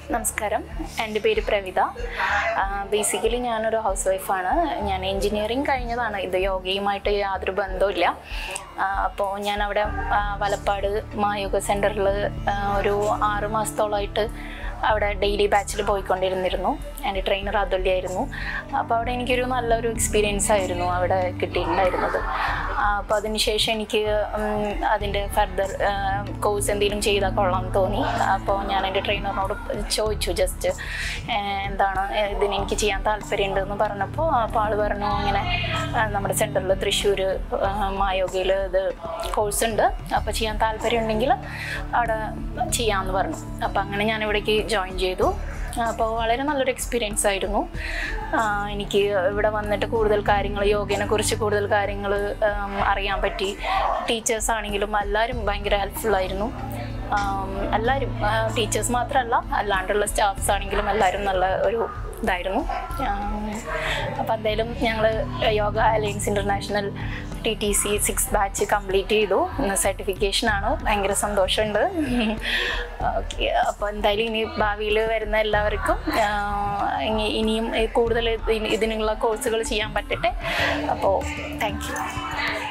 നമസ്കാരം എൻ്റെ പേര് പ്രവിത ബേസിക്കലി ഞാനൊരു ഹൗസ് വൈഫാണ് ഞാൻ എൻജിനീയറിങ് കഴിഞ്ഞതാണ് ഇത് യോഗയുമായിട്ട് യാതൊരു ബന്ധവുമില്ല അപ്പോൾ ഞാൻ അവിടെ ആ, വലപ്പാട് മായോഗ സെൻറ്ററിൽ ഒരു ആറ് മാസത്തോളമായിട്ട് അവിടെ ഡെയിലി ബാച്ചിൽ പോയിക്കൊണ്ടിരുന്നിരുന്നു എൻ്റെ ട്രെയിനർ അതുല്യായിരുന്നു അപ്പോൾ അവിടെ എനിക്കൊരു നല്ലൊരു എക്സ്പീരിയൻസ് ആയിരുന്നു അവിടെ കിട്ടിയിട്ടുണ്ടായിരുന്നത് അപ്പോൾ അതിനുശേഷം എനിക്ക് ഉം, അതിൻ്റെ ഫർദർ കോഴ്സ് എന്തെങ്കിലും ചെയ്താൽ കൊള്ളാം എന്ന് തോന്നി അപ്പോൾ ഞാൻ എൻ്റെ ട്രെയിനറിനോട് ചോദിച്ചു ജസ്റ്റ് എന്താണ് ഇതിന് എനിക്ക് ചെയ്യാൻ താല്പര്യമുണ്ട് എന്ന് പറഞ്ഞപ്പോൾ അപ്പോൾ ആൾ പറഞ്ഞു ഇങ്ങനെ ആ, നമ്മുടെ സെൻറ്ററിൽ തൃശ്ശൂർ മായോഗയിൽ ഇത് കോഴ്സ് ഉണ്ട് അപ്പോൾ ചെയ്യാൻ താല്പര്യമുണ്ടെങ്കിൽ അവിടെ ചെയ്യാമെന്ന് പറഞ്ഞു അപ്പോൾ അങ്ങനെ ഞാൻ ഇവിടേക്ക് ജോയിൻ ചെയ്തു അപ്പോൾ വളരെ നല്ലൊരു എക്സ്പീരിയൻസ് ആയിരുന്നു ആ, എനിക്ക് ഇവിടെ വന്നിട്ട് കൂടുതൽ കാര്യങ്ങൾ യോഗേനെ കുറിച്ച് കൂടുതൽ കാര്യങ്ങൾ അറിയാൻ പറ്റി ടീച്ചേഴ്സ് ആണെങ്കിലും എല്ലാവരും ഭയങ്കര ഹെൽപ്ഫുൾ ആയിരുന്നു ആം, എല്ലാവരും ടീച്ചേഴ്സ് മാത്രമല്ല അല്ലാണ്ടുള്ള സ്റ്റാഫ്സ് ആണെങ്കിലും എല്ലാവരും നല്ല ഒരു ഇതായിരുന്നു അപ്പം എന്തായാലും ഞങ്ങൾ Yoga Alliance International T T C six batch complete ചെയ്തു ഇന്ന് സർട്ടിഫിക്കേഷനാണ് ഭയങ്കര സന്തോഷമുണ്ട് ഓക്കെ അപ്പോൾ എന്തായാലും ഇനി ഭാവിയിൽ വരുന്ന എല്ലാവർക്കും ആ, ഇനി ഇനിയും കൂടുതൽ ഇതിനുള്ള കോഴ്സുകൾ ചെയ്യാൻ പറ്റട്ടെ അപ്പോൾ താങ്ക് യു